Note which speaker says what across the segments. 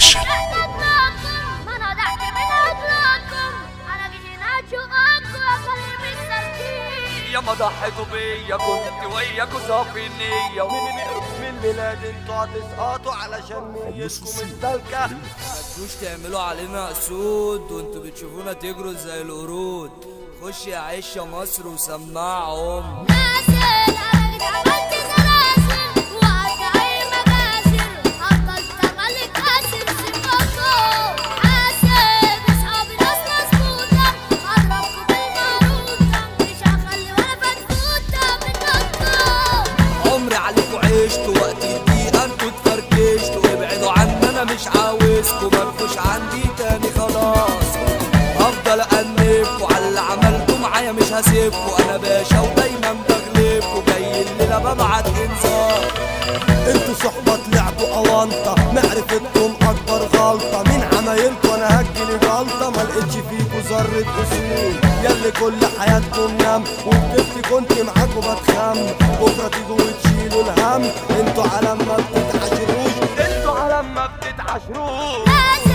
Speaker 1: اوفيشال
Speaker 2: يا ما ضحيتوا بيا كنت وياكوا صافي النية
Speaker 3: من ميلاد انتوا هتسقطوا علشان نيتكم السالكة
Speaker 2: مش تعملوا علينا اسود وانتوا بتشوفونا تجروا زي القرود خش يا عيش يا مصر وسمعهم عمري عليكوا عشت وقت الدقيقة انتوا اتفركشتوا ابعدوا عني انا مش عاوزكوا مالكوش عندي تاني خلاص هفضل انبكوا على اللي عملتوا معايا مش هسيبكوا انا باشا ودايما بغلبكوا جاي الليلة ببعت انذار
Speaker 3: انتوا صحبة طلعتوا اوانطة معرفتكم اكبر غلطة من عمايلكوا انا هجلي غلطة ما لقيتش فيكوا ذرة اصول ياللي كل حياتكم نام وكتبت كنت معاكوا بتخم بكرة تيجوا وتشيلوا الهم انتوا على ما بتتعاشروش انتوا على ما بتتعاشروش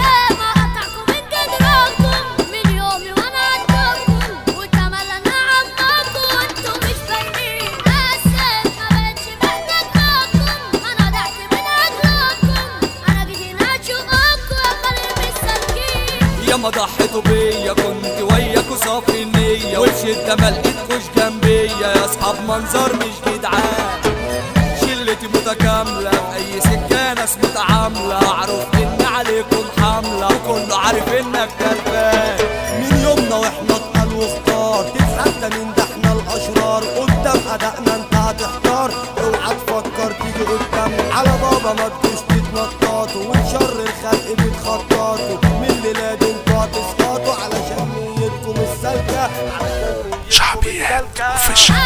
Speaker 2: يا ما ضحيتوا بيا كنت وياكوا صافي النية والشدة ما لقيتكوش جنبيا يا اصحاب منظر مش جدعان شلتي متكاملة في أي سكة ناس متعاملة أعرف إن عليكم حملة وكله عارف إنك كلبان
Speaker 3: من يومنا واحنا اتقل واختار تتحدى مين ده احنا الاشرار قدام ادائنا انت هتحتار اوعى تفكر تيجي قدام على بابا ما تجوش تتنططوا وشر الخلق بتخططوا من بلاد انتوا هتسقطوا علشان نيتكم السالكة علشان نيتكم
Speaker 1: شعبيات
Speaker 3: السالكة.
Speaker 1: اوفيشال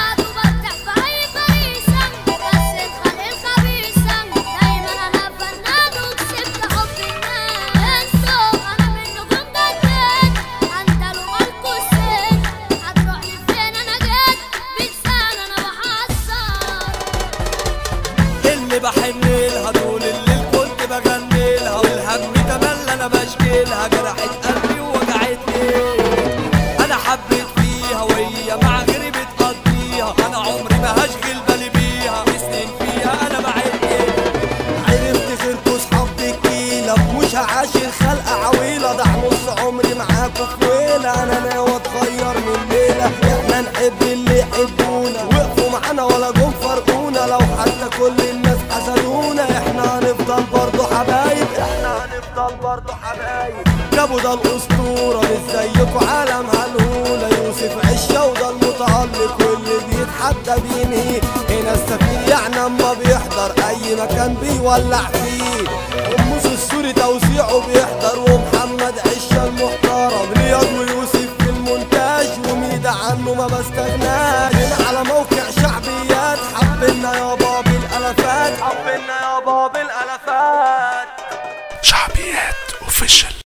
Speaker 2: اللي بحن لها طول الليل كنت بغني لها والهم تملى انا بشكيلها جرحت قلبي ووجعتني انا حبيت فيها وهي مع غيري بتقضيها انا عمري ما هشغل بالي بيها سنين فيها انا بعدني
Speaker 3: عرفت غيركوا صحاب تكيلة مش هعاشر خلقة عويلة ده نص عمري معاكوا في ويلة انا ناوي اتغير من ليلة احنا نحب اللي يحبونا وقفوا معانا ولا جم فرقونا لو حتى كل الناس حسدونا احنا هنفضل برضو حبايب احنا هنفضل برضو حبايب جابوا ده الاسطورة مش زيكوا عالم هالهولة يوسف عشة وده المتألق واللي بيتحدى بينهي هنا السفير يعني اما بيحضر اي مكان بيولع فيه وموس السوري توزيعه بيحضر ومحمد عشة المحترم رياض ويوسف في المونتاج وميدة عنه ما بستغناش هنا على موقع شعبيات حبنا يا باب الالافات حبنا يا باب الالافات
Speaker 1: شعبيات اوفيشال